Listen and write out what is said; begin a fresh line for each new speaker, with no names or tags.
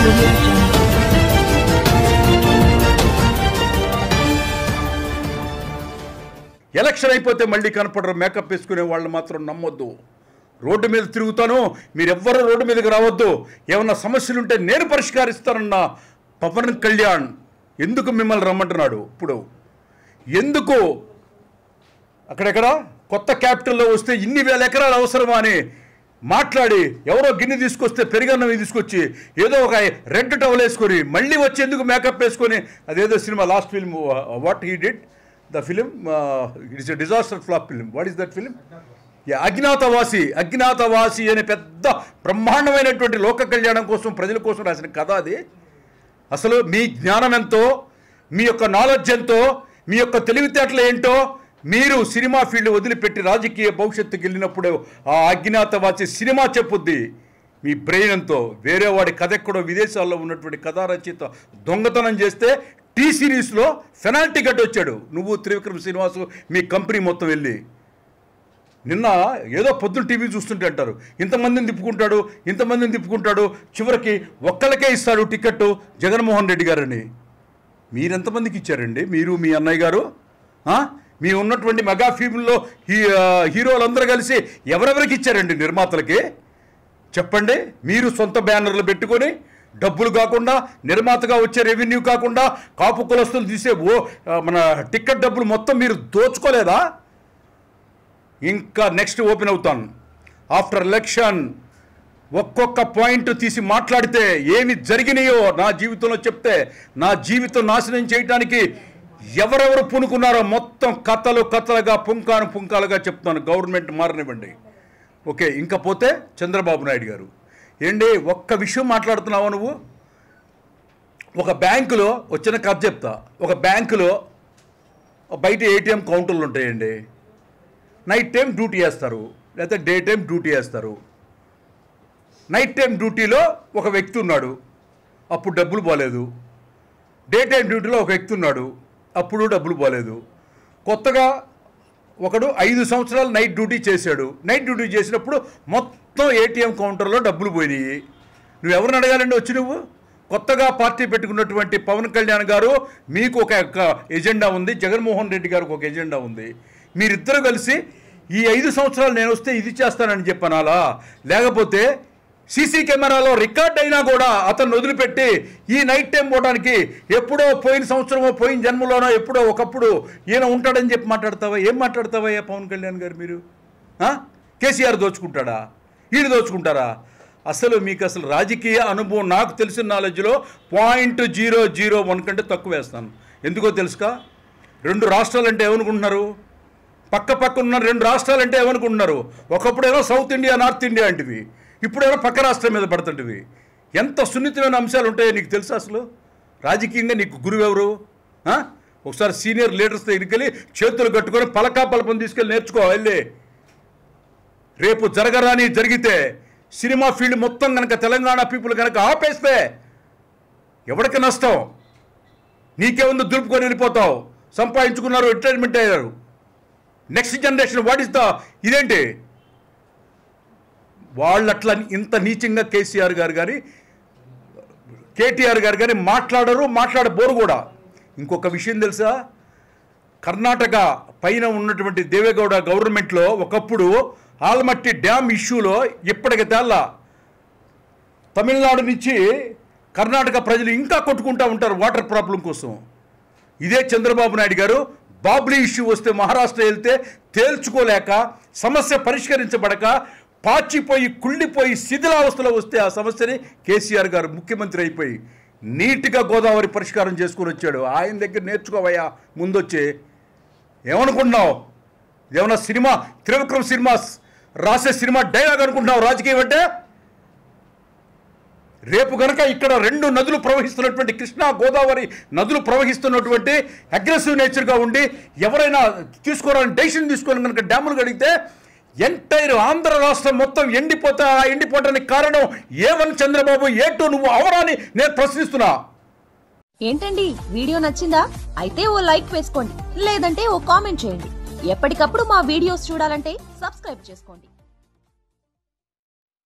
audio jungle.
Election అయిపోతే మళ్ళీ కనపడరు మేకప్ వేసుకునే వాళ్ళు మాత్రం నమ్మొద్దు రోడ్డు మీద తిరుగుతాను మీరెవ్వరూ రోడ్డు మీదకి రావద్దు ఏమన్నా సమస్యలు ఉంటే నేను పరిష్కరిస్తానన్న పవన్ కళ్యాణ్ ఎందుకు మిమ్మల్ని రమ్మంటున్నాడు ఇప్పుడు ఎందుకు అక్కడెక్కడ కొత్త క్యాపిటల్లో వస్తే ఇన్ని వేల ఎకరాలు అవసరమా అని మాట్లాడి ఎవరో గిన్నె తీసుకొస్తే పెరిగన్నం తీసుకొచ్చి ఏదో ఒక రెడ్ టవల్ వేసుకొని మళ్ళీ వచ్చేందుకు మేకప్ వేసుకొని అదేదో cinema last film what he did the film it's a disaster flop film what is that film Agnyaathavaasi Agnyaathavaasi అనే పెద్ద బ్రహ్మాండమైనటువంటి లోక కళ్యాణం కోసం ప్రజల కోసం రాసిన కథ అది అసలు మీ జ్ఞానం ఎంతో మీ యొక్క నాలెడ్జ్ ఎంతో మీ యొక్క తెలివితేటలు ఏంటో మీరు సినిమా ఫీల్డ్ వదిలిపెట్టి రాజకీయ భవిష్యత్తుకి వెళ్ళినప్పుడు ఆ అజ్ఞాతవాసి సినిమా చెప్పుద్ది మీ బ్రెయిన్ ఎంతో వేరే వాడి కథ ఎక్కడో విదేశాల్లో ఉన్నటువంటి కథా రచయిత దొంగతనం చేస్తే టీ సిరీస్లో పెనాల్టీ కట్టి వచ్చాడు నువ్వు త్రివిక్రమ్ శ్రీనివాసు మీ కంపెనీ మొత్తం వెళ్ళి నిన్న ఏదో పొద్దున టీవీ చూస్తుంటే అంటారు ఇంతమందిని తిప్పుకుంటాడు ఇంతమందిని తిప్పుకుంటాడు చివరికి ఒక్కళ్ళకే ఇస్తాడు టికెట్ జగన్మోహన్ రెడ్డి గారని మీరెంతమందికి ఇచ్చారండి మీరు మీ అన్నయ్య గారు ఆ? మీ ఉన్నటువంటి మెగా ఫిల్మ్లో హీ ఆ, హీరోలందరూ కలిసి ఎవరెవరికి ఇచ్చారండి నిర్మాతలకి చెప్పండి మీరు సొంత బ్యానర్లు పెట్టుకొని డబ్బులు కాకుండా నిర్మాతగా వచ్చే రెవెన్యూ కాకుండా కాపు కులస్తులు తీసే ఓ ఆ, మన టికెట్ డబ్బులు మొత్తం మీరు దోచుకోలేదా ఇంకా నెక్స్ట్ ఓపెన్ అవుతాను ఆఫ్టర్ ఎలక్షన్ ఒక్కొక్క పాయింట్ తీసి మాట్లాడితే ఏమి జరిగినాయో నా జీవితంలో చెప్తే నా జీవితం నాశనం చేయడానికి ఎవరెవరు పూనుకున్నారో మొత్తం కథలు కథలుగా పుంకాను పుంకాలుగా చెప్తాను గవర్నమెంట్ మారనివ్వండి ఓకే ఇంకా పోతే చంద్రబాబు నాయుడు గారు ఏంటి ఒక్క విషయం మాట్లాడుతున్నావా నువ్వు ఒక బ్యాంకులో వచ్చిన కథ చెప్తా ఒక బ్యాంకులో బయట ఏటీఎం కౌంటర్లు ఉంటాయండి నైట్ టైం డ్యూటీ వేస్తారు లేకపోతే డే టైం డ్యూటీ వేస్తారు నైట్ టైం డ్యూటీలో ఒక వ్యక్తి ఉన్నాడు అప్పుడు డబ్బులు పోలేదు డే టైం డ్యూటీలో ఒక వ్యక్తి ఉన్నాడు అప్పుడు డబ్బులు పోలేదు కొత్తగా ఒకడు ఐదు సంవత్సరాలు నైట్ డ్యూటీ చేశాడు నైట్ డ్యూటీ చేసినప్పుడు మొత్తం ఏటీఎం కౌంటర్లో డబ్బులు పోయినాయి నువ్వు ఎవరిని అడగాలండి వచ్చి నువ్వు కొత్తగా పార్టీ పెట్టుకున్నటువంటి పవన్ కళ్యాణ్ గారు మీకు ఒక ఒక ఎజెండా ఉంది జగన్మోహన్ రెడ్డి గారికి ఒక ఎజెండా ఉంది మీరిద్దరు కలిసి ఈ ఐదు సంవత్సరాలు నేను వస్తే ఇది చేస్తానని చెప్పనాలా లేకపోతే సీసీ కెమెరాలో రికార్డ్ అయినా కూడా అతను వదిలిపెట్టి ఈ నైట్ టైం పోవడానికి ఎప్పుడో పోయిన సంవత్సరమో పోయిన జన్మలోనో ఎప్పుడో ఒకప్పుడు ఈయన ఉంటాడని చెప్పి మాట్లాడతావా ఏం మాట్లాడతావయ్యా పవన్ కళ్యాణ్ గారు మీరు ఆ? కేసీఆర్ దోచుకుంటాడా ఈయన దోచుకుంటారా అసలు మీకు అసలు రాజకీయ అనుభవం నాకు తెలిసిన నాలెడ్జ్లో పాయింట్ జీరో జీరో వన్ కంటే తక్కువ వేస్తాను ఎందుకో తెలుసుకా రెండు రాష్ట్రాలు అంటే ఏమనుకుంటున్నారు పక్క పక్క ఉన్న రెండు రాష్ట్రాలు అంటే ఏమనుకుంటున్నారు ఒకప్పుడేమో సౌత్ ఇండియా నార్త్ ఇండియా అంటివి ఇప్పుడేమో పక్క రాష్ట్రం మీద పడుతుంటివి ఎంత సున్నితమైన అంశాలు ఉంటాయో నీకు తెలుసా అసలు రాజకీయంగా నీకు గురువు ఎవరు ఆ? ఒకసారి సీనియర్ లీడర్స్ దగ్గరికి వెళ్ళి చేతులు కట్టుకొని పలకా పలపం తీసుకెళ్ళి నేర్చుకో వెళ్ళి రేపు జరగరాని జరిగితే సినిమా ఫీల్డ్ మొత్తం కనుక తెలంగాణ పీపుల్ కనుక ఆపేస్తే ఎవరికి నష్టం నీకే ఉంది దులుపుకొని వెళ్ళిపోతావు సంపాదించుకున్నారు రిటైర్మెంట్ అయ్యారు next generation what is the ఇదేంటి వాళ్ళు అట్లా ఇంత నీచంగా కేసీఆర్ గారు కానీ కేటీఆర్ గారు కానీ మాట్లాడరు మాట్లాడబోరు కూడా ఇంకొక విషయం తెలుసా కర్ణాటక పైన ఉన్నటువంటి దేవేగౌడ గవర్నమెంట్లో ఒకప్పుడు ఆల్మట్టి డ్యామ్ ఇష్యూలో ఇప్పటికి తెల్లా తమిళనాడు నుంచి కర్ణాటక ప్రజలు ఇంకా కొట్టుకుంటూ ఉంటారు వాటర్ ప్రాబ్లం కోసం ఇదే చంద్రబాబు నాయుడు గారు బాబ్లీ ఇష్యూ వస్తే మహారాష్ట్ర వెళ్తే తేల్చుకోలేక సమస్య పరిష్కరించబడక పాచిపోయి కుళ్ళిపోయి శిథిలావస్థలో వస్తే ఆ సమస్యని కేసీఆర్ గారు ముఖ్యమంత్రి అయిపోయి నీట్గా గోదావరి పరిష్కారం చేసుకొని వచ్చాడు ఆయన దగ్గర నేర్చుకోవయ్యా ముందొచ్చి ఏమనుకుంటున్నావు ఏమన్నా సినిమా త్రివిక్రమ్ సినిమా రాసే సినిమా డైలాగ్ అనుకుంటున్నావు రాజకీయం అంటే రేపు గనక ఇక్కడ రెండు నదులు ప్రవహిస్తున్నటువంటి కృష్ణా గోదావరి నదులు ప్రవహిస్తున్నటువంటి అగ్రెసివ్ నేచర్గా ఉండి ఎవరైనా తీసుకోవాలని డెసిషన్ తీసుకొని కనుక డ్యాములు కడిగితే ఎంటైర్ ఆంధ్ర రాష్ట్రం మొత్తం ఎండిపోతా ఆ ఎండిపోవడానికి కారణం A one Chandrababu A two నువ్వు అవరాని నేను ప్రశ్నిస్తున్నా
ఏంటండి వీడియో నచ్చిందా అయితే ఓ లైక్ వేసుకోండి లేదంటే ఓ కామెంట్ చేయండి ఎప్పటికప్పుడు మా వీడియోస్ చూడాలంటే సబ్స్క్రైబ్ చేసుకోండి